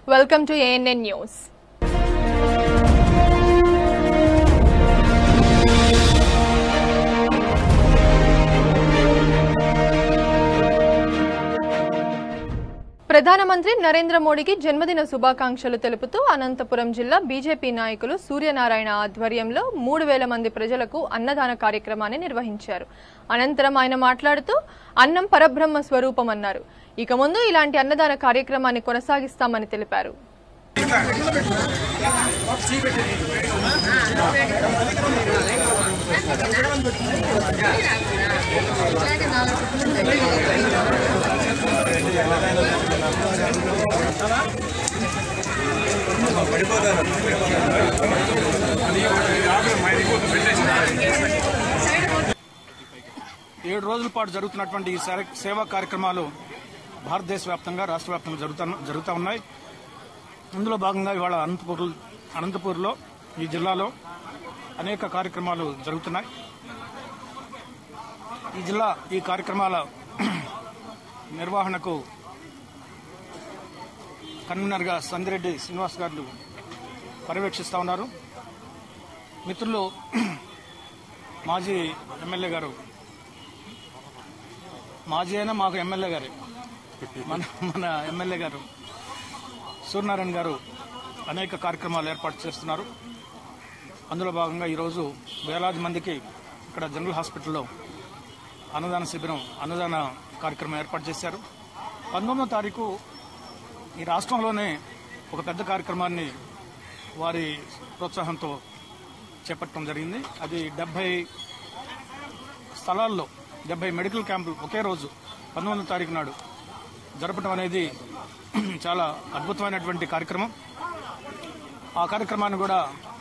Welcome to ANN news ప్రధానమంత్రి నరేంద్ర మోడీకి జన్మదిన శుభాకాంక్షలు తెలుపుతూ అనంతపురం జిల్లా బీజేపీ నాయకులు సూర్యనారాయణ ఆధ్వర్యంలో మూడు వేల మంది ప్రజలకు అన్నదాన కార్యక్రమాన్ని నిర్వహించారు అనంతరం ఆయన మాట్లాడుతూ అన్నం పరబ్రహ్మ స్వరూపం అన్నారు ఇక ముందు ఇలాంటి అన్నదాన కార్యక్రమాన్ని కొనసాగిస్తామని తెలిపారు ఏడు రోజుల పాటు జరుగుతున్నటువంటి ఈ సేవ- సేవా కార్యక్రమాలు భారతదేశ వ్యాప్తంగా రాష్ట్ర వ్యాప్తంగా జరుగుతా జరుగుతూ ఉన్నాయి అందులో భాగంగా ఇవాళ అనంతపూర్ అనంతపూర్లో ఈ జిల్లాలో అనేక కార్యక్రమాలు జరుగుతున్నాయి ఈ జిల్లా ఈ కార్యక్రమాల నిర్వహణకు కన్వీనర్గా సందిరెడ్డి శ్రీనివాస్ గారు పర్యవేక్షిస్తూ ఉన్నారు మిత్రులు మాజీ ఎమ్మెల్యే గారు మాజీ అయినా మాకు ఎమ్మెల్యే గారే మన మన ఎమ్మెల్యే గారు సూర్యనారాయణ గారు అనేక కార్యక్రమాలు ఏర్పాటు చేస్తున్నారు అందులో భాగంగా ఈరోజు వేలాది మందికి ఇక్కడ జనరల్ హాస్పిటల్లో అన్నదాన శిబిరం అన్నదాన కార్యక్రమం ఏర్పాటు చేశారు పంతొమ్మిదో తారీఖు ఈ రాష్ట్రంలోనే ఒక పెద్ద కార్యక్రమాన్ని వారి ప్రోత్సాహంతో చేపట్టడం జరిగింది అది డెబ్బై స్థలాల్లో డెబ్బై మెడికల్ క్యాంపులు ఒకే రోజు పంతొమ్మిదో తారీఖు నాడు జరపడం అనేది చాలా అద్భుతమైనటువంటి కార్యక్రమం ఆ కార్యక్రమాన్ని కూడా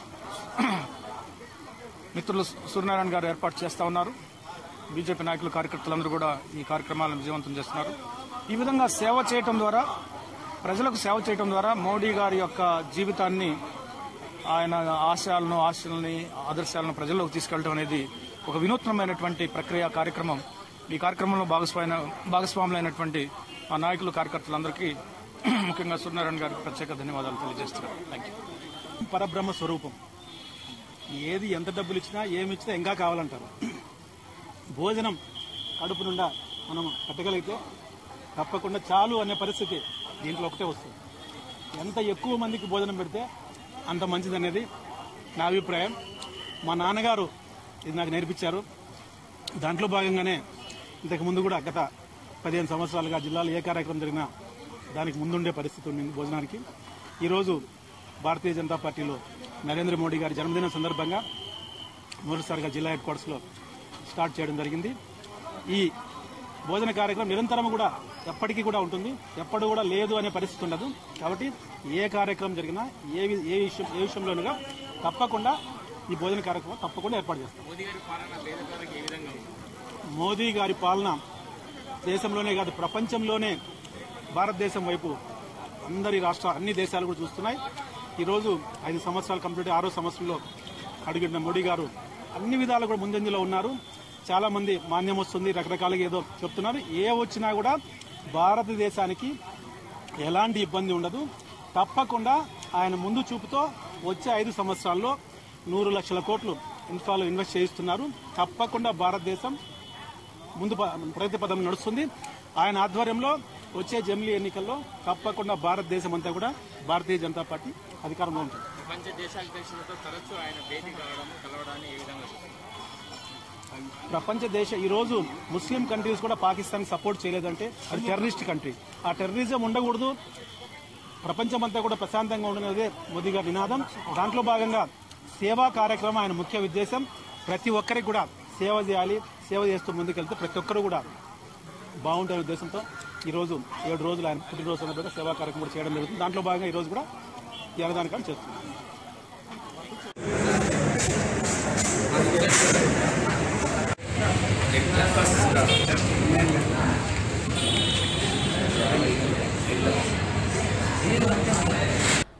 మిత్రులు సూర్యనారాయణ గారు ఏర్పాటు చేస్తా ఉన్నారు బీజేపీ నాయకులు కార్యకర్తలందరూ కూడా ఈ కార్యక్రమాలను విజయవంతం చేస్తున్నారు ఈ విధంగా సేవ చేయటం ద్వారా ప్రజలకు సేవ చేయటం ద్వారా మోడీ గారి యొక్క జీవితాన్ని ఆయన ఆశయాలను ఆశయాలని ఆదర్శాలను ప్రజల్లోకి తీసుకెళ్లడం అనేది ఒక వినూత్నమైనటువంటి ప్రక్రియ కార్యక్రమం ఈ కార్యక్రమంలో భాగస్వామ్య భాగస్వాములైనటువంటి మా నాయకులు కార్యకర్తలందరికీ ముఖ్యంగా సూర్యనారాయణ గారికి ప్రత్యేక ధన్యవాదాలు తెలియజేస్తున్నాను థ్యాంక్ యూ పరబ్రహ్మ స్వరూపం ఏది ఎంత డబ్బులు ఇచ్చినా ఏమి ఇచ్చినా ఇంకా కావాలంటారు భోజనం కడుపు నిండా మనం కట్టగలిగితే తప్పకుండా చాలు అనే పరిస్థితి దీంట్లో ఒకటే వస్తుంది ఎంత ఎక్కువ మందికి భోజనం పెడితే అంత మంచిది అనేది నా అభిప్రాయం మా నాన్నగారు ఇది నాకు నేర్పించారు దాంట్లో భాగంగానే ఇంతకు ముందు కూడా గత పదిహేను సంవత్సరాలుగా జిల్లాలో ఏ కార్యక్రమం జరిగినా దానికి ముందుండే పరిస్థితి ఉండింది భోజనానికి ఈరోజు భారతీయ జనతా పార్టీలో నరేంద్ర మోడీ గారి జన్మదినం సందర్భంగా మొదటిసారిగా జిల్లా హెడ్ క్వార్టర్స్లో స్టార్ట్ చేయడం జరిగింది ఈ భోజన కార్యక్రమం నిరంతరం కూడా ఎప్పటికీ కూడా ఉంటుంది ఎప్పుడు కూడా లేదు అనే పరిస్థితి ఉండదు కాబట్టి ఏ కార్యక్రమం జరిగినా ఏ వి- ఏ విషయం ఏ విషయంలోనగా తప్పకుండా ఈ భోజన కార్యక్రమం తప్పకుండా ఏర్పాటు చేస్తాం మోదీ గారి పాలన దేశంలోనే కాదు ప్రపంచంలోనే భారతదేశం వైపు అందరి రాష్ట్ర అన్ని దేశాలు కూడా చూస్తున్నాయి ఈరోజు ఐదు సంవత్సరాలు కంప్లీట్ ఆరో సంవత్సరంలో అడుగున్న మోడీ గారు అన్ని విధాలు కూడా ముందంజలో ఉన్నారు చాలా మంది మాన్యం వస్తుంది రకరకాలుగా ఏదో చెప్తున్నారు ఏ వచ్చినా కూడా భారతదేశానికి ఎలాంటి ఇబ్బంది ఉండదు తప్పకుండా ఆయన ముందు చూపుతో వచ్చే ఐదు సంవత్సరాల్లో నూరు లక్షల కోట్లు ఇన్ఫాలో ఇన్వెస్ట్ చేయిస్తున్నారు తప్పకుండా భారతదేశం ముందు ప- ప్రగతి పదం నడుస్తుంది ఆయన ఆధ్వర్యంలో వచ్చే జమిలీ ఎన్నికల్లో తప్పకుండా భారతదేశం అంతా కూడా భారతీయ జనతా పార్టీ అధికారంలో ఉంటుంది ప్రపంచ దేశాధ్యక్షులతో తరచూ ఆయన భేటీ కావడం కలవడాన్ని ఏ విధంగా చూస్తారు? ప్రపంచ దేశ ఈ రోజు ముస్లిం కంట్రీస్ కూడా పాకిస్తాన్ సపోర్ట్ చేయలేదంటే అది టెర్రరిస్ట్ కంట్రీ ఆ టెర్రరిజం ఉండకూడదు ప్రపంచమంతా కూడా ప్రశాంతంగా ఉండనేదే మోదీ గారి నినాదం దాంట్లో భాగంగా సేవా కార్యక్రమం ఆయన ముఖ్య ఉద్దేశం ప్రతి ఒక్కరికి కూడా సేవ చేయాలి సేవ చేస్తూ ముందుకెళ్తే ప్రతి ఒక్కరు కూడా బాగుంటానే ఉద్దేశంతో ఈ రోజు ఏడు రోజులు ఆయన పుట్టినరోజు సందర్భంగా సేవా కార్యక్రమం కూడా చేయడం జరుగుతుంది దాంట్లో భాగంగా ఈ రోజు కూడా ఈ అన్నదాన కార్యక్రమం చేస్తున్నాం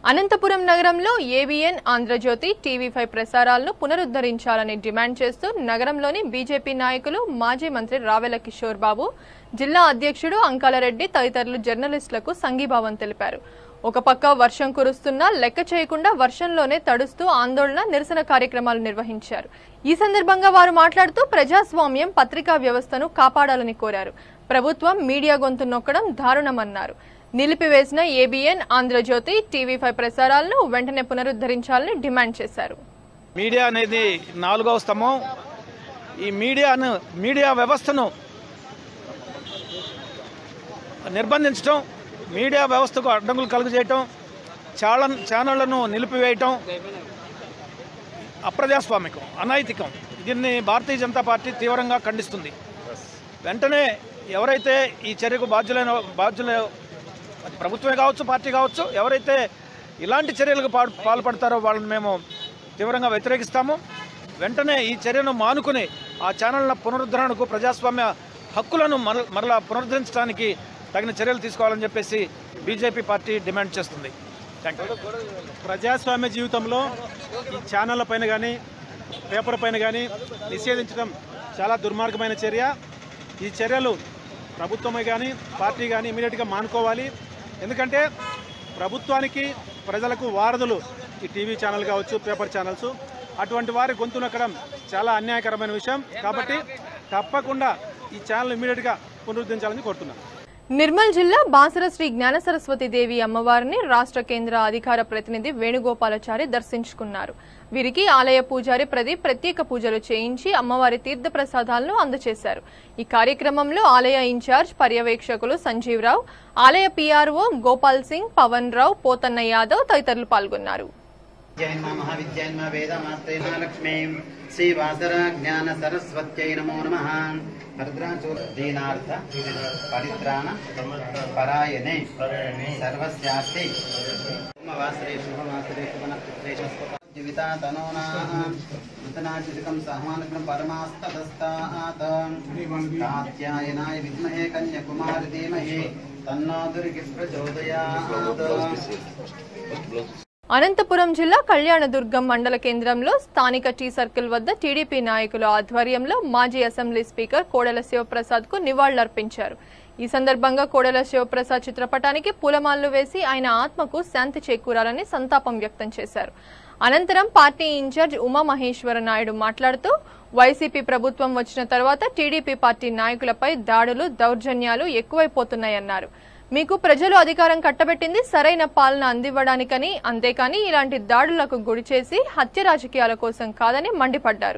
అనంతపురం నగరంలో ఏబిఎన్ ఆంధ్రజ్యోతి టీవీ ఫైవ్ ప్రసారాలను పునరుద్ధరించాలని డిమాండ్ చేస్తూ నగరంలోని బీజేపీ నాయకులు మాజీ మంత్రి రావెల కిషోర్ బాబు జిల్లా అధ్యక్షుడు అంకాలరెడ్డి తదితరులు జర్నలిస్టులకు సంఘీభావం తెలిపారు ఒక పక్క వర్షం కురుస్తున్నా లెక్క చేయకుండా వర్షంలోనే తడుస్తూ ఆందోళన నిరసన కార్యక్రమాలు నిర్వహించారు ఈ సందర్భంగా వారు మాట్లాడుతూ ప్రజాస్వామ్యం పత్రికా వ్యవస్థను కాపాడాలని కోరారు ప్రభుత్వం మీడియా గొంతు నొక్కడం దారుణమన్నారు నిలిపివేసిన ఏబిఎన్ ఆంధ్రజ్యోతి టీవీ ఫైవ్ ప్రసారాలను వెంటనే పునరుద్ధరించాలని డిమాండ్ చేశారు మీడియా అనేది నాలుగవ స్తంభం ఈ మీడియాను మీడియా వ్యవస్థను నిర్బంధించడం మీడియా వ్యవస్థకు అడ్డంకులు కలుగజేయటం చాలా ఛానళ్లను నిలిపివేయటం అప్రజాస్వామికం అనైతికం దీన్ని భారతీయ జనతా పార్టీ తీవ్రంగా ఖండిస్తుంది వెంటనే ఎవరైతే ఈ చర్యకు బాధ్యులైన బాధ్యుల అది ప్రభుత్వమే కావచ్చు పార్టీ కావచ్చు ఎవరైతే ఇలాంటి చర్యలకు పా- పాల్పడతారో వాళ్ళని మేము తీవ్రంగా వ్యతిరేకిస్తాము వెంటనే ఈ చర్యను మానుకుని ఆ ఛానళ్ల పునరుద్ధరణకు ప్రజాస్వామ్య హక్కులను మర మరలా పునరుద్ధరించడానికి తగిన చర్యలు తీసుకోవాలని చెప్పేసి బీజేపీ పార్టీ డిమాండ్ చేస్తుంది థ్యాంక్ యూ ప్రజాస్వామ్య జీవితంలో ఈ ఛానళ్ళ పైన కానీ పేపర్ పైన కానీ నిషేధించడం చాలా దుర్మార్గమైన చర్య ఈ చర్యలు ప్రభుత్వమే కానీ పార్టీ కానీ ఇమీడియట్గా మానుకోవాలి ఎందుకంటే ప్రభుత్వానికి ప్రజలకు వారధులు ఈ టీవీ ఛానల్ కావచ్చు పేపర్ ఛానల్స్ అటువంటి వారి గొంతు నొక్కడం చాలా అన్యాయకరమైన విషయం కాబట్టి తప్పకుండా ఈ ఛానల్ ఇమీడియట్గా పునరుద్ధరించాలని కోరుతున్నాను నిర్మల్ జిల్లా బాసర శ్రీ జ్ఞాన సరస్వతి దేవి అమ్మవారిని రాష్ట్ర కేంద్ర అధికార ప్రతినిధి వేణుగోపాలాచారి దర్శించుకున్నారు వీరికి ఆలయ పూజారి ప్రదీప్ ప్రత్యేక పూజలు చేయించి అమ్మవారి తీర్థ ప్రసాదాలను అందజేశారు ఈ కార్యక్రమంలో ఆలయ ఇన్ఛార్జ్ పర్యవేక్షకులు సంజీవరావు ఆలయ పీఆర్ఓ గోపాల్ సింగ్ పవన్ రావు పోతన్న యాదవ్ తదితరులు పాల్గొన్నారు జైన్మ మహావిద్యాన్మ వేదమాత్రే లక్ష్మీం శ్రీవాసర జ్ఞాన సరస్వత్యై నమో నమ భద్రాచూర్ దీనార్థ పరిత్రాణ పరాయణే సర్వస్యాస్తి వాసరే శుభవాసరే శుభనక్షత్రే జీవితా తనోనా నూతనాచికం సహమానకం పరమాస్తదస్తాత్ కాత్యాయనాయ విద్మహే కన్యకుమారి ధీమహి తన్నో దుర్గి ప్రచోదయాత్ అనంతపురం జిల్లా కళ్యాణదుర్గం మండల కేంద్రంలో స్థానిక టీ సర్కిల్ వద్ద టీడీపీ నాయకుల ఆధ్వర్యంలో మాజీ అసెంబ్లీ స్పీకర్ కోడెల శివప్రసాద్ కు నివాళులర్పించారు ఈ సందర్భంగా కోడెల శివప్రసాద్ చిత్రపటానికి పూలమాలలు వేసి ఆయన ఆత్మకు శాంతి చేకూరాలని సంతాపం వ్యక్తం చేశారు అనంతరం పార్టీ ఇన్ఛార్జ్ ఉమామహేశ్వర నాయుడు మాట్లాడుతూ వైసీపీ ప్రభుత్వం వచ్చిన తర్వాత టీడీపీ పార్టీ నాయకులపై దాడులు దౌర్జన్యాలు ఎక్కువైపోతున్నాయన్నారు మీకు ప్రజలు అధికారం కట్టబెట్టింది సరైన పాలన అందివ్వడానికని అంతేకాని ఇలాంటి దాడులకు గుడి చేసి హత్య రాజకీయాల కోసం కాదని మండిపడ్డారు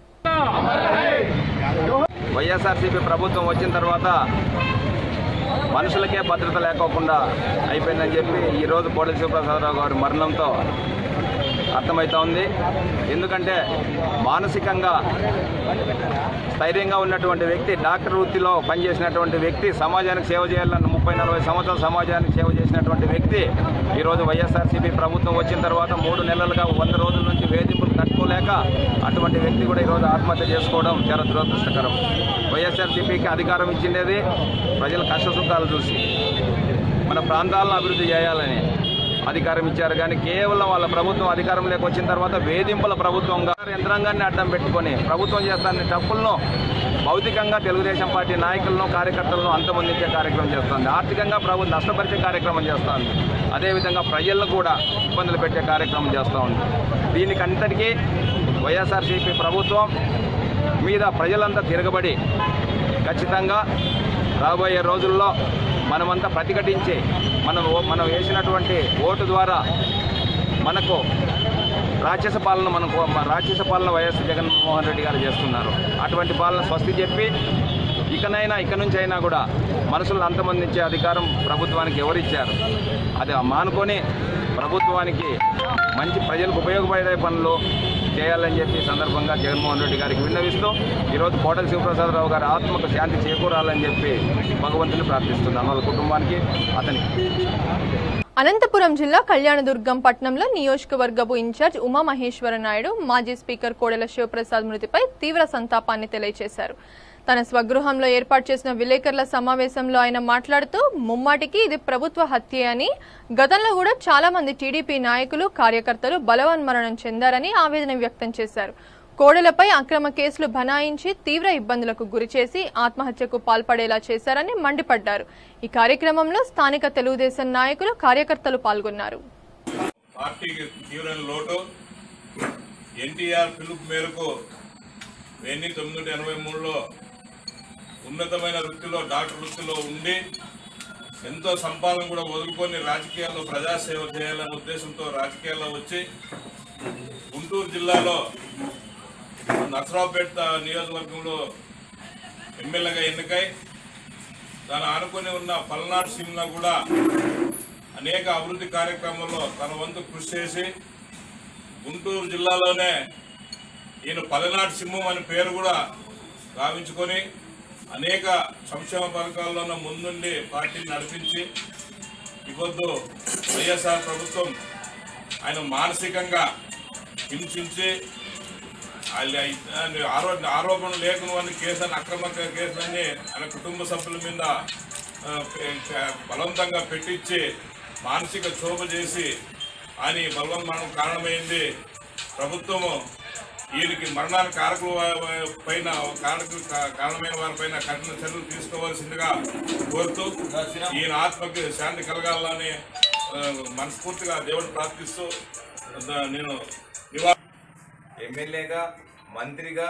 వైఎస్ఆర్సీపీ ప్రభుత్వం వచ్చిన తర్వాత మనుషులకే భద్రత లేకోకుండా అయిపోయిందని చెప్పి ఈరోజు కోడెల శివప్రసాదరావు గారి మరణంతో అర్థమవుతా ఉంది ఎందుకంటే మానసికంగా స్థైర్యంగా ఉన్నటువంటి వ్యక్తి డాక్టర్ వృత్తిలో పనిచేసినటువంటి వ్యక్తి సమాజానికి సేవ చేయాలన్న ముప్పై నలభై సంవత్సరాల సమాజానికి సేవ చేసినటువంటి వ్యక్తి ఈరోజు వైఎస్ఆర్సీపీ ప్రభుత్వం వచ్చిన తర్వాత మూడు నెలలుగా వంద రోజుల నుంచి వేధింపులు తట్టుకోలేక అటువంటి వ్యక్తి కూడా ఈరోజు ఆత్మహత్య చేసుకోవడం చాలా దురదృష్టకరం వైఎస్ఆర్సీపీకి అధికారం ఇచ్చిండేది ప్రజల కష్టసుఖాలు చూసి మన ప్రాంతాలను అభివృద్ధి చేయాలని అధికారం ఇచ్చారు కానీ కేవలం వాళ్ళ ప్రభుత్వం అధికారంలోకి వచ్చిన తర్వాత వేధింపుల ప్రభుత్వంగా యంత్రాంగాన్ని అడ్డం పెట్టుకొని ప్రభుత్వం చేస్తాన్ని తప్పులను భౌతికంగా తెలుగుదేశం పార్టీ నాయకులను కార్యకర్తలను అంతమొందించే కార్యక్రమం చేస్తుంది ఆర్థికంగా ప్రభుత్వం నష్టపరిచే కార్యక్రమం చేస్తుంది అదేవిధంగా ప్రజలను కూడా ఇబ్బందులు పెట్టే కార్యక్రమం చేస్తూ ఉంది దీనికి అంతటికీ వైఎస్ఆర్సీపీ ప్రభుత్వం మీద ప్రజలంతా తిరగబడి ఖచ్చితంగా రాబోయే రోజుల్లో మనమంతా ప్రతిఘటించి మనం ఓ- మనం వేసినటువంటి ఓటు ద్వారా మనకు రాక్షస పాలన మనకు రాక్షస పాలన వైఎస్ జగన్మోహన్ రెడ్డి గారు చేస్తున్నారు అటువంటి పాలన స్వస్తి చెప్పి ఇకనైనా ఇక నుంచి అయినా కూడా మనుషులను అంతమందించే అధికారం ప్రభుత్వానికి ఎవరిచ్చారు అది మానుకొని ప్రభుత్వానికి మంచి ప్రజలకు ఉపయోగపడే పనులు చేయాలని చెప్పి ఈ సందర్భంగా జగన్మోహన్ రెడ్డి గారికి విన్నవిస్తూ ఈరోజు కోటల శివప్రసాదరావు గారి ఆత్మకు శాంతి చేకూరాలని చెప్పి భగవంతుని ప్రార్థిస్తున్నాను వాళ్ళ కుటుంబానికి అతనికి అనంతపురం జిల్లా కళ్యాణదుర్గం పట్టణంలో నియోజకవర్గపు ఇన్ఛార్జ్ ఉమామహేశ్వర నాయుడు మాజీ స్పీకర్ కోడెల శివప్రసాద్ మృతిపై తీవ్ర సంతాపాన్ని తెలియజేశారు తన స్వగృహంలో ఏర్పాటు చేసిన విలేకరుల సమావేశంలో ఆయన మాట్లాడుతూ ముమ్మాటికి ఇది ప్రభుత్వ హత్యే అని గతంలో కూడా చాలా మంది టీడీపీ నాయకులు కార్యకర్తలు బలవన్మరణం చెందారని ఆవేదన వ్యక్తం చేశారు కోడలపై అక్రమ కేసులు బనాయించి తీవ్ర ఇబ్బందులకు గురిచేసి ఆత్మహత్యకు పాల్పడేలా చేశారని మండిపడ్డారు ఈ కార్యక్రమంలో స్థానిక తెలుగుదేశం నాయకులు కార్యకర్తలు పాల్గొన్నారు పార్టీకి తీవ్రమైన లోటు ఎన్టీఆర్ పిలుపు మేరకు వెయ్యి తొమ్మిది వందల ఎనభై మూడులో ఉన్నతమైన వృత్తిలో డాక్టర్ వృత్తిలో ఉండి ఎంతో సంపాదన కూడా వదులుకొని రాజకీయాల్లో ప్రజాసేవ చేయాలనే ఉద్దేశంతో రాజకీయాల్లో వచ్చి గుంటూరు జిల్లాలో నసరావుపేట నియోజకవర్గంలో ఎమ్మెల్యేగా ఎన్నికై దాని ఆనుకొని ఉన్న పల్నాడు సిమ్లా కూడా అనేక అభివృద్ధి కార్యక్రమాల్లో తన వంతు కృషి చేసి గుంటూరు జిల్లాలోనే ఈయన పలనాటి సింహం అనే పేరు కూడా గావించుకొని అనేక సంక్షేమ పథకాల్లోనూ ముందుండి పార్టీని నడిపించి ఇవ్వద్దు వైఎస్ఆర్ ప్రభుత్వం ఆయన మానసికంగా హింసించి ఆయన ఆరో ఆరోపణలు లేకుని కేసుని అక్రమ కేసులన్నీ ఆయన కుటుంబ సభ్యుల మీద ఆ, పె- బలవంతంగా పెట్టించి మానసిక క్షోభ చేసి ఆయన ఈ బలవన్మరణం కారణమైంది ప్రభుత్వము ఈయనకి మరణానికి కారకుల వా- వా- పైన కారకులు కా- కారణమైన వారిపైన కఠిన చర్యలు తీసుకోవాల్సిందిగా కోరుతూ ఈయన ఆత్మకి శాంతి కలగాలని ఆ, మనస్ఫూర్తిగా దేవుడు ప్రార్థిస్తూ ఆ, నేను నివా ఎమ్మెల్యేగా మంత్రిగా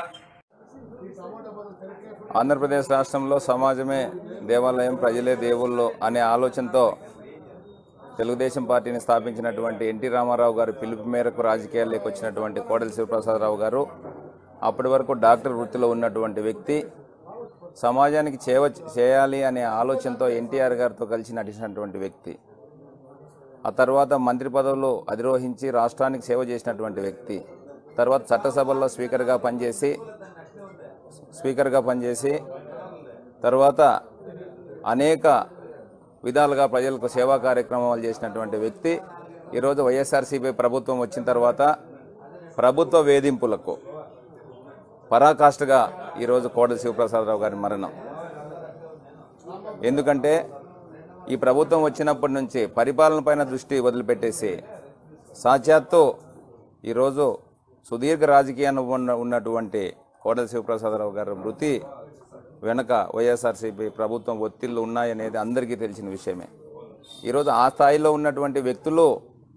ఆంధ్రప్రదేశ్ రాష్ట్రంలో సమాజమే దేవాలయం ప్రజలే దేవుళ్ళు అనే ఆలోచనతో తెలుగుదేశం పార్టీని స్థాపించినటువంటి ఎన్టీ రామారావు గారి పిలుపు మేరకు రాజకీయాల్లోకి వచ్చినటువంటి కోడలి శివప్రసాదరావు గారు అప్పటి వరకు డాక్టర్ వృత్తిలో ఉన్నటువంటి వ్యక్తి సమాజానికి చేవ చేయాలి అనే ఆలోచనతో ఎన్టీఆర్ గారితో కలిసి నటించినటువంటి వ్యక్తి ఆ తర్వాత మంత్రి పదవులు అధిరోహించి రాష్ట్రానికి సేవ చేసినటువంటి వ్యక్తి తర్వాత చట్టసభల్లో స్పీకర్గా పనిచేసి స్పీకర్గా పనిచేసి తర్వాత అనేక విధాలుగా ప్రజలకు సేవా కార్యక్రమాలు చేసినటువంటి వ్యక్తి ఈరోజు వైఎస్ఆర్సీపీ ప్రభుత్వం వచ్చిన తర్వాత ప్రభుత్వ వేధింపులకు పరాకాష్ఠగా ఈరోజు కోడలి శివప్రసాదరావు గారి మరణం ఎందుకంటే ఈ ప్రభుత్వం వచ్చినప్పటి నుంచి పరిపాలన పైన దృష్టి వదిలిపెట్టేసి సాక్షాత్తు ఈరోజు సుదీర్ఘ రాజకీయాన్ని ఉన్న ఉన్నటువంటి కోడలి శివప్రసాదరావు గారి మృతి వెనుక వైఎస్ఆర్సీపీ ప్రభుత్వం ఒత్తిళ్లు ఉన్నాయనేది అందరికీ తెలిసిన విషయమే ఈరోజు ఆ స్థాయిలో ఉన్నటువంటి వ్యక్తులు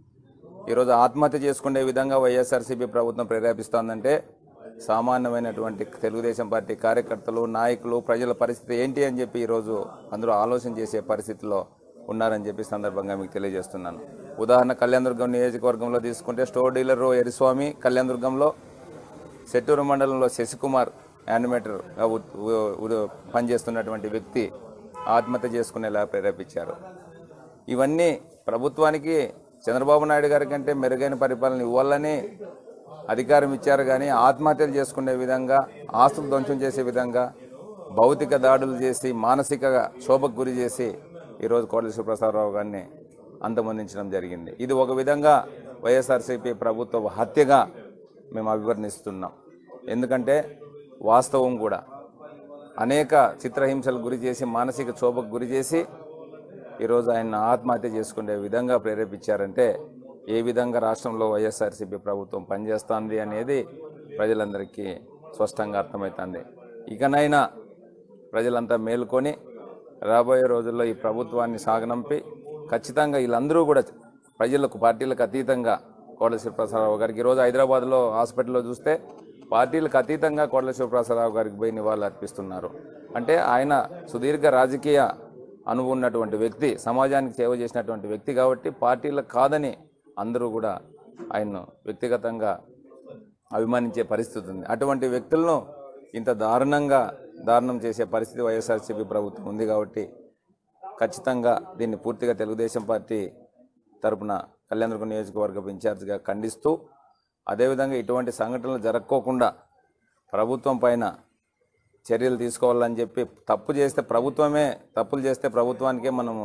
ఈరోజు ఆత్మహత్య చేసుకునే విధంగా వైఎస్ఆర్సీపీ ప్రభుత్వం ప్రేరేపిస్తోందంటే సామాన్యమైనటువంటి తెలుగుదేశం పార్టీ కార్యకర్తలు నాయకులు ప్రజల పరిస్థితి ఏంటి అని చెప్పి ఈరోజు అందరూ ఆలోచన చేసే పరిస్థితిలో ఉన్నారని చెప్పి సందర్భంగా మీకు తెలియజేస్తున్నాను ఉదాహరణ కళ్యాణదుర్గం నియోజకవర్గంలో తీసుకుంటే స్టోర్ డీలర్ ఎరిస్వామి కళ్యాణదుర్గంలో సెట్టూరు మండలంలో శశికుమార్ యానిమేటర్గా ఉ- ఉ- ఉ- పనిచేస్తున్నటువంటి వ్యక్తి ఆత్మహత్య చేసుకునేలా ప్రేరేపించారు ఇవన్నీ ప్రభుత్వానికి చంద్రబాబు నాయుడు గారి కంటే మెరుగైన పరిపాలన ఇవ్వాలని అధికారం ఇచ్చారు కానీ ఆత్మహత్యలు చేసుకునే విధంగా ఆస్తులు ధ్వంసం చేసే విధంగా భౌతిక దాడులు చేసి మానసిక శోభకు గురి చేసి ఈరోజు కోడలి సుప్రసాదరావు గారిని అంతమొందించడం జరిగింది ఇది ఒక విధంగా వైఎస్ఆర్సీపీ ప్రభుత్వ హత్యగా మేము అభివర్ణిస్తున్నాం ఎందుకంటే వాస్తవం కూడా అనేక చిత్రహింసలకు గురి చేసి మానసిక క్షోభకు గురి చేసి ఈరోజు ఆయన ఆత్మహత్య చేసుకునే విధంగా ప్రేరేపించారంటే ఏ విధంగా రాష్ట్రంలో వైఎస్ఆర్సీపీ ప్రభుత్వం పనిచేస్తుంది అనేది ప్రజలందరికీ స్పష్టంగా అర్థమవుతుంది ఇకనైనా ప్రజలంతా మేలుకొని రాబోయే రోజుల్లో ఈ ప్రభుత్వాన్ని సాగనంపి ఖచ్చితంగా వీళ్ళందరూ కూడా ప్రజలకు పార్టీలకు అతీతంగా కోడల శివప్రసాదరావు గారికి ఈరోజు హైదరాబాద్లో హాస్పిటల్లో చూస్తే పార్టీలకు అతీతంగా కోడల శివప్రసాదరావు గారికి పోయి నివాళులు అర్పిస్తున్నారు అంటే ఆయన సుదీర్ఘ రాజకీయ అనుభవం ఉన్నటువంటి వ్యక్తి సమాజానికి సేవ చేసినటువంటి వ్యక్తి కాబట్టి పార్టీలకు కాదని అందరూ కూడా ఆయన్ను వ్యక్తిగతంగా అభిమానించే పరిస్థితి ఉంది అటువంటి వ్యక్తులను ఇంత దారుణంగా దారుణం చేసే పరిస్థితి వైఎస్ఆర్సీపీ ప్రభుత్వం ఉంది కాబట్టి ఖచ్చితంగా దీన్ని పూర్తిగా తెలుగుదేశం పార్టీ తరపున కళ్యాణదుర్గం నియోజకవర్గ ఇన్ఛార్జిగా ఖండిస్తూ అదేవిధంగా ఇటువంటి సంఘటనలు జరగకోకుండా ప్రభుత్వం పైన చర్యలు తీసుకోవాలని చెప్పి తప్పు చేస్తే ప్రభుత్వమే తప్పులు చేస్తే ప్రభుత్వానికే మనము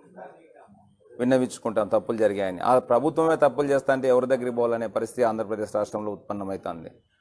విన్నవించుకుంటాం తప్పులు జరిగాయని ఆ ప్రభుత్వమే తప్పులు చేస్తా అంటే ఎవరి దగ్గరికి పోవాలనే పరిస్థితి ఆంధ్రప్రదేశ్ రాష్ట్రంలో ఉత్పన్నమవుతుంది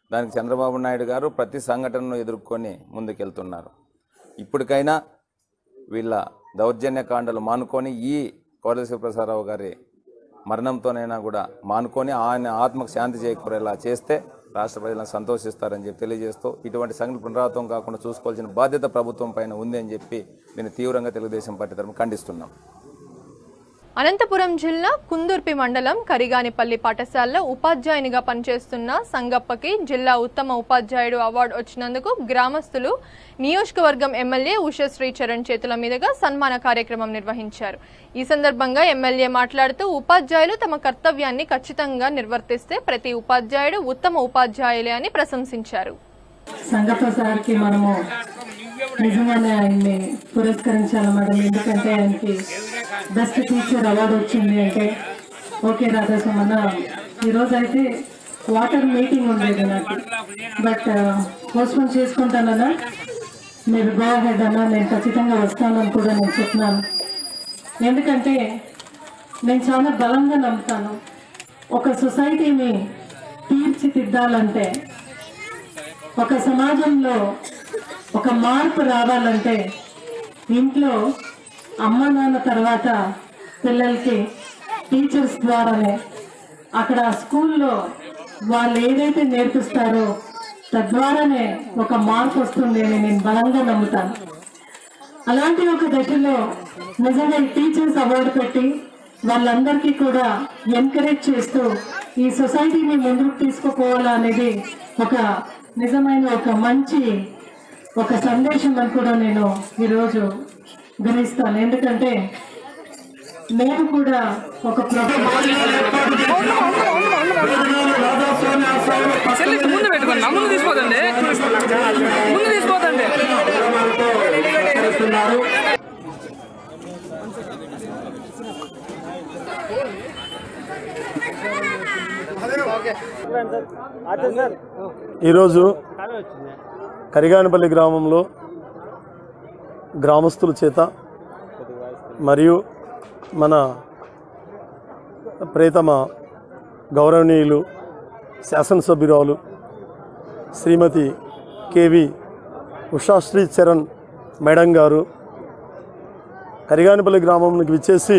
దానికి చంద్రబాబు నాయుడు గారు ప్రతి సంఘటనను ఎదుర్కొని ముందుకెళ్తున్నారు ఇప్పటికైనా వీళ్ళ దౌర్జన్యకాండలు మానుకొని ఈ కోడెల శివప్రసాదరావు గారి మరణంతోనైనా కూడా మానుకొని ఆయన ఆత్మకు శాంతి చేకూరేలా చేస్తే రాష్ట్ర ప్రజలను సంతోషిస్తారని చెప్పి తెలియజేస్తూ ఇటువంటి సంఘటన పునరావృతం కాకుండా చూసుకోవాల్సిన బాధ్యత ప్రభుత్వం పైన ఉంది అని చెప్పి దీన్ని తీవ్రంగా తెలుగుదేశం పార్టీ తరఫున ఖండిస్తున్నాం అనంతపురం జిల్లా కుందుర్పి మండలం కరిగానిపల్లి పాఠశాలలో ఉపాధ్యాయునిగా పనిచేస్తున్న సంగప్పకి జిల్లా ఉత్తమ ఉపాధ్యాయుడు అవార్డు వచ్చినందుకు గ్రామస్తులు నియోజకవర్గం ఎమ్మెల్యే ఉషశ్రీ చరణ్ చేతుల మీదుగా సన్మాన కార్యక్రమం నిర్వహించారు ఈ సందర్భంగా ఎమ్మెల్యే మాట్లాడుతూ ఉపాధ్యాయులు తమ కర్తవ్యాన్ని ఖచ్చితంగా నిర్వర్తిస్తే ప్రతి ఉపాధ్యాయుడు ఉత్తమ ఉపాధ్యాయులే అని ప్రశంసించారు సంగప్ప సార్కి మనము నిజంగానే ఆయన్ని పురస్కరించాలి మేడం ఎందుకంటే ఆయనకి బెస్ట్ టీచర్ అవార్డు వచ్చింది అంటే ఓకే రాధా సుమన్న ఈరోజు అయితే వాటర్ మీటింగ్ ఉండేది నాకు బట్ పోస్ట్పోన్ చేసుకుంటానన్నా మీరు గో హెడ్ అన్నా నేను ఖచ్చితంగా వస్తానని కూడా నేను చెప్తున్నాను ఎందుకంటే నేను చాలా బలంగా నమ్ముతాను ఒక సొసైటీని తీర్చిదిద్దాలంటే ఒక సమాజంలో ఒక మార్పు రావాలంటే ఇంట్లో అమ్మ నాన్న తర్వాత పిల్లలకి టీచర్స్ ద్వారానే అక్కడ స్కూల్లో వాళ్ళు ఏదైతే నేర్పిస్తారో తద్వారానే ఒక మార్పు వస్తుంది అని నేను బలంగా నమ్ముతాను అలాంటి ఒక దశలో నిజంగా ఈ టీచర్స్ అవార్డు పెట్టి వాళ్ళందరికీ కూడా ఎంకరేజ్ చేస్తూ ఈ సొసైటీని ముందుకు తీసుకుపోవాలా అనేది ఒక నిజమైన ఒక మంచి ఒక సందేశం అని కూడా నేను ఈరోజు గ్రహిస్తాను ఎందుకంటే నేను కూడా ఒక ముందు పెట్టుకోండి నా ముందు తీసుకోదండి ముందు తీసుకోదండి ఈరోజు కరిగానిపల్లి గ్రామంలో గ్రామస్తుల చేత మరియు మన ప్రేతమ గౌరవనీయులు శాసనసభ్యురాలు శ్రీమతి కేవి ఉషాశ్రీ చరణ్ మేడం గారు కరిగానిపల్లి గ్రామంకి విచ్చేసి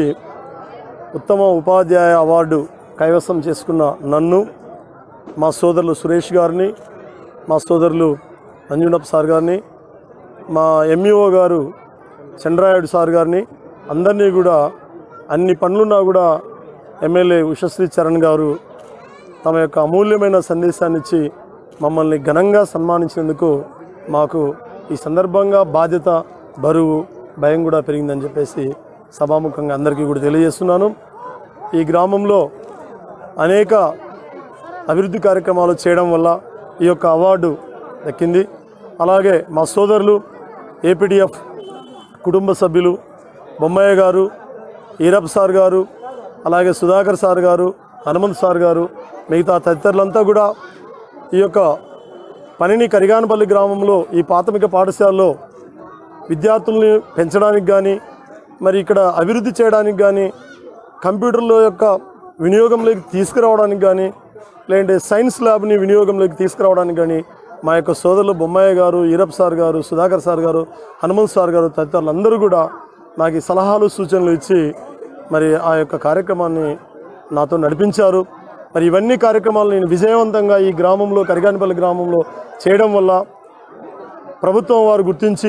ఉత్తమ ఉపాధ్యాయ అవార్డు కైవసం చేసుకున్న నన్ను మా సోదరులు సురేష్ గారిని మా సోదరులు అంజునప్ప సార్ గారిని మా ఎంఈఓ గారు చంద్రాయుడు సార్ గారిని అందరినీ కూడా అన్ని పనులున్నా కూడా ఎమ్మెల్యే ఉషశ్రీ చరణ్ గారు తమ యొక్క అమూల్యమైన సందేశాన్ని ఇచ్చి మమ్మల్ని ఘనంగా సన్మానించినందుకు మాకు ఈ సందర్భంగా బాధ్యత బరువు భయం కూడా పెరిగిందని చెప్పేసి సభాముఖంగా అందరికీ కూడా తెలియజేస్తున్నాను ఈ గ్రామంలో అనేక అభివృద్ధి కార్యక్రమాలు చేయడం వల్ల ఈ యొక్క అవార్డు దక్కింది అలాగే మా సోదరులు ఏపీడిఎఫ్ కుటుంబ సభ్యులు బొమ్మయ్య గారు ఈరప్ సార్ గారు అలాగే సుధాకర్ సార్ గారు హనుమంత్ సార్ గారు మిగతా తదితరులంతా కూడా ఈ యొక్క పనిని కరిగానపల్లి గ్రామంలో ఈ ప్రాథమిక పాఠశాలలో విద్యార్థుల్ని పెంచడానికి కానీ మరి ఇక్కడ అభివృద్ధి చేయడానికి కానీ కంప్యూటర్ల యొక్క వినియోగంలోకి తీసుకురావడానికి కానీ లేదంటే సైన్స్ ల్యాబ్ని వినియోగంలోకి తీసుకురావడానికి కానీ మా యొక్క సోదరులు బొమ్మాయ్య గారు ఈరప్ సార్ గారు సుధాకర్ సార్ గారు హనుమంత్ సార్ గారు తదితరులు అందరూ కూడా నాకు ఈ సలహాలు సూచనలు ఇచ్చి మరి ఆ యొక్క కార్యక్రమాన్ని నాతో నడిపించారు మరి ఇవన్నీ కార్యక్రమాలు నేను విజయవంతంగా ఈ గ్రామంలో కరిగానిపల్లి గ్రామంలో చేయడం వల్ల ప్రభుత్వం వారు గుర్తించి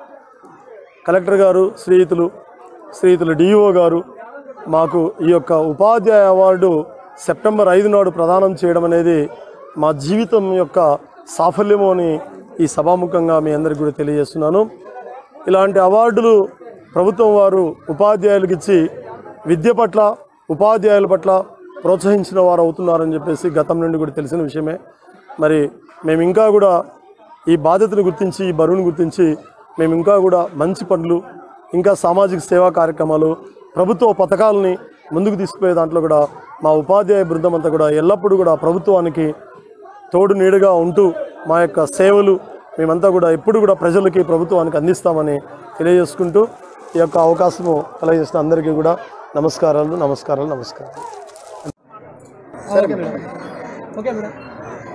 కలెక్టర్ గారు శ్రీయుతులు శ్రీయుతులు డిఈఓ గారు మాకు ఈ యొక్క ఉపాధ్యాయ అవార్డు సెప్టెంబర్ ఐదు నాడు ప్రదానం చేయడం అనేది మా జీవితం యొక్క సాఫల్యము అని ఈ సభాముఖంగా మీ అందరికీ కూడా తెలియజేస్తున్నాను ఇలాంటి అవార్డులు ప్రభుత్వం వారు ఉపాధ్యాయులకు ఇచ్చి విద్య పట్ల ఉపాధ్యాయుల పట్ల ప్రోత్సహించిన వారు అవుతున్నారని చెప్పేసి గతం నుండి కూడా తెలిసిన విషయమే మరి మేము ఇంకా కూడా ఈ బాధ్యతను గుర్తించి ఈ బరువును గుర్తించి మేము ఇంకా కూడా మంచి పనులు ఇంకా సామాజిక సేవా కార్యక్రమాలు ప్రభుత్వ పథకాలని ముందుకు తీసుకుపోయే దాంట్లో కూడా మా ఉపాధ్యాయ బృందం అంతా కూడా ఎల్లప్పుడూ కూడా ప్రభుత్వానికి తోడు నీడగా ఉంటూ మా యొక్క సేవలు మేమంతా కూడా ఎప్పుడు కూడా ప్రజలకి ప్రభుత్వానికి అందిస్తామని తెలియజేసుకుంటూ ఈ యొక్క అవకాశము కలగజేసిన అందరికీ కూడా నమస్కారాలు నమస్కారాలు నమస్కారాలు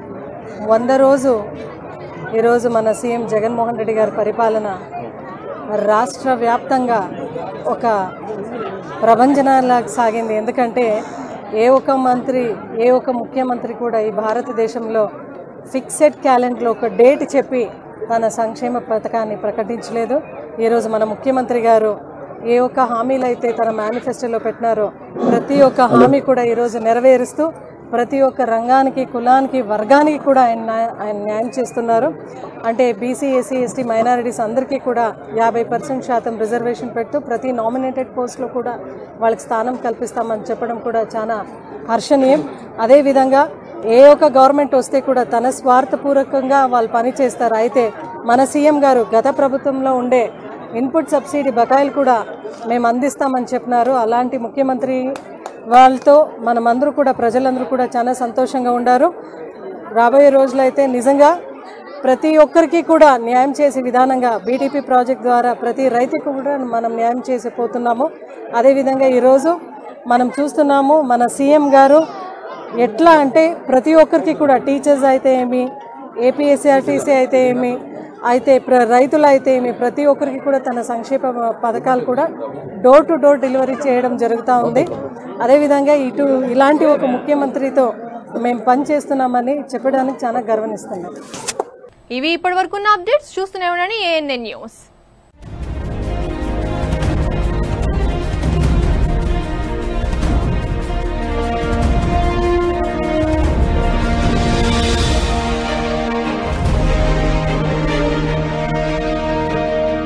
వంద రోజు ఈరోజు మన సీఎం జగన్మోహన్ రెడ్డి గారి పరిపాలన రాష్ట్ర వ్యాప్తంగా ఒక ప్రభంజనాలాగా సాగింది ఎందుకంటే ఏ ఒక్క మంత్రి ఏ ఒక్క ముఖ్యమంత్రి కూడా ఈ భారతదేశంలో ఫిక్సెడ్ క్యాలెండర్లో ఒక డేట్ చెప్పి తన సంక్షేమ పథకాన్ని ప్రకటించలేదు ఈరోజు మన ముఖ్యమంత్రి గారు ఏ ఒక్క హామీలు అయితే తన మేనిఫెస్టోలో పెట్టినారో ప్రతి ఒక్క హామీ కూడా ఈరోజు నెరవేరుస్తూ ప్రతి ఒక్క రంగానికి కులానికి వర్గానికి కూడా ఆయన న్యాయ- ఆయన న్యాయం చేస్తున్నారు అంటే బీసీ ఎస్సీ ఎస్టీ మైనారిటీస్ అందరికీ కూడా యాభై పర్సెంట్ శాతం రిజర్వేషన్ పెడుతూ ప్రతి నామినేటెడ్ పోస్ట్లో కూడా వాళ్ళకి స్థానం కల్పిస్తామని చెప్పడం కూడా చాలా హర్షణీయం అదేవిధంగా ఏ ఒక్క గవర్నమెంట్ వస్తే కూడా తన స్వార్థపూర్వకంగా వాళ్ళు పని చేస్తారు అయితే మన సీఎం గారు గత ప్రభుత్వంలో ఉండే ఇన్పుట్ సబ్సిడీ బకాయిలు కూడా మేము అందిస్తామని చెప్పినారు అలాంటి ముఖ్యమంత్రి వాళ్ళతో మనమందరూ కూడా ప్రజలందరూ కూడా చాలా సంతోషంగా ఉండారు రాబోయే రోజులైతే నిజంగా ప్రతి ఒక్కరికి కూడా న్యాయం చేసే విధానంగా బీటీపీ ప్రాజెక్ట్ ద్వారా ప్రతి రైతుకు కూడా మనం న్యాయం చేసి పోతున్నాము అదేవిధంగా ఈరోజు మనం చూస్తున్నాము మన సీఎం గారు ఎట్లా అంటే ప్రతి ఒక్కరికి కూడా టీచర్స్ అయితే ఏమి ఏపీఎస్ఆర్టీసీ అయితే ఏమి అయితే ప్ర రైతులు అయితే ఏమి ప్రతి ఒక్కరికి కూడా తన సంక్షేమ పథకాలు కూడా డోర్ టు డోర్ డెలివరీ చేయడం జరుగుతూ ఉంది అదేవిధంగా ఇటు ఇలాంటి ఒక ముఖ్యమంత్రితో మేము పని చేస్తున్నామని చెప్పడానికి చాలా గర్వనిస్తున్నాం ఇవి ఇప్పటివరకున్న అప్డేట్స్ చూస్తూనే ఉండండి ఏఎన్ఎన్ న్యూస్